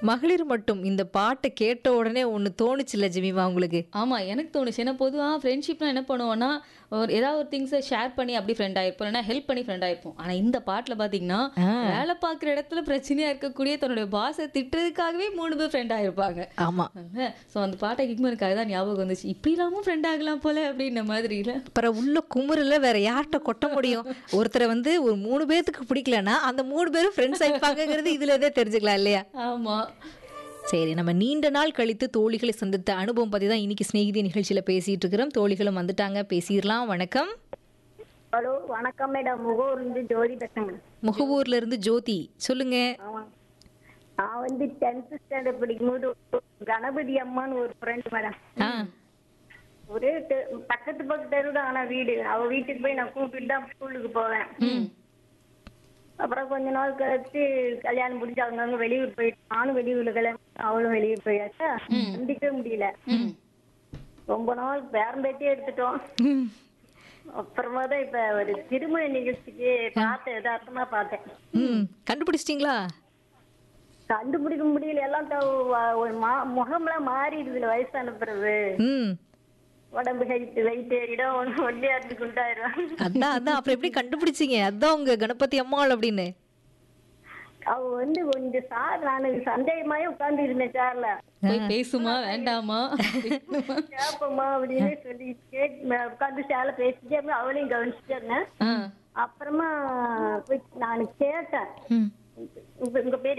மகளிர் மட்டும் இந்த பாட்டை கேட்ட உடனே ஒண்ணு தோணுச்சுல்ல ஜெமிமா உங்களுக்கு ஆமா எனக்கு தோணுச்சு ஏன்னா பொதுவாக ஃப்ரெண்ட்ஷிப்னா என்ன பண்ணுவோம்னா ஒரு ஏதாவது ஒரு திங்ஸை ஷேர் பண்ணி அப்படி ஃப்ரெண்ட் ஆயிருப்போம் இல்லைன்னா ஹெல்ப் பண்ணி ஃப்ரெண்ட் ஆயிருப்போம் ஆனா இந்த பாட்டில் பார்த்தீங்கன்னா வேலை பார்க்குற இடத்துல பிரச்சனையா இருக்கக்கூடிய தன்னுடைய பாஸை திட்டுறதுக்காகவே மூணு பேர் ஃப்ரெண்ட் ஆயிருப்பாங்க ஆமா ஸோ அந்த பாட்டை கேட்கும்போது எனக்கு அதுதான் ஞாபகம் வந்துச்சு இப்படி இல்லாமல் ஃப்ரெண்ட் ஆகலாம் போல அப்படின்ற மாதிரி இல்லை அப்புறம் உள்ள குமுறல வேற யார்கிட்ட கொட்ட முடியும் ஒருத்தரை வந்து ஒரு மூணு பேர்த்துக்கு பிடிக்கலன்னா அந்த மூணு பேரும் ஃப்ரெண்ட்ஸ் ஆயிப்பாங்கிறது இதுல இருந்தே தெரிஞ்சுக்கலாம் இல்லையா ஆமா சரி நம்ம நீண்ட நாள் கழித்து தோழிகளை சந்தித்த அனுபவம் பத்தி தான் இன்னைக்கு ஸ்நேகிதி நிகழ்ச்சியில பேசிட்டு இருக்கிறோம் தோழிகளும் வந்துட்டாங்க பேசிடலாம் வணக்கம் ஹலோ வணக்கம் மேடம் முகூர்ந்து ஜோதி பேசுறேன் மேடம் முகவூர்ல இருந்து ஜோதி சொல்லுங்க ஆமா நான் வந்து டென்த் ஸ்டாண்டர்ட் படிக்கும்போது ஒரு கணபதி அம்மான்னு ஒரு ஃப்ரெண்ட் மேடம் ஆ ஒரே தெ- பக்கத்து பக்கத்து தெரு தான் ஆனா வீடு அவ வீட்டுக்கு போய் நான் கூப்பிட்டு தான் ஸ்கூலுக்கு போவேன் அப்புறம் கொஞ்ச நாள் கழிச்சு கல்யாணம் முடிஞ்சு அவங்க அங்க வெளியூர் போயிட்டு நானும் வெளியூர்ல கல்யாணம் அவளும் வெளியூர் போயாச்சா சந்திக்கவே முடியல ரொம்ப நாள் பேரம்பேட்டியே எடுத்துட்டோம் ம். அப்புறமா தான் இப்ப ஒரு திருமண நிகழ்ச்சிக்கு பார்த்தேன் யதார்த்தமா பார்த்தேன் ம் கண்டுபிடிச்சிட்டிங்களா கண்டுபிடிக்க முடியல எல்லாம் த- வ- ஒரு மா- முகம்லாம் மாறிடுதுல வயசான பிறகு ம் உடம்பு ஹைட் வெயிட் இடம் ஒண்ணு ஒல்லியா இருந்து குண்டாயிரும் அதான் அதான் அப்புறம் எப்படி கண்டுபிடிச்சீங்க அதான் உங்க கணபதி அம்மாள் அப்படின்னு அவ வந்து கொஞ்சம் சார் நான் சந்தேகமாயே உட்கார்ந்து இருந்தேன் சேர்ல போய் பேசுமா வேண்டாமா கேப்பமா அப்படின்னு சொல்லி கேட் உட்கார்ந்து சேர்ல பேசிட்டே இருந்தேன். அவளையும் கவனிச்சுட்டே இருந்தேன் ஆ அப்புறமா போய் நான் கேட்டேன் ம் உங்க உங்க பேர்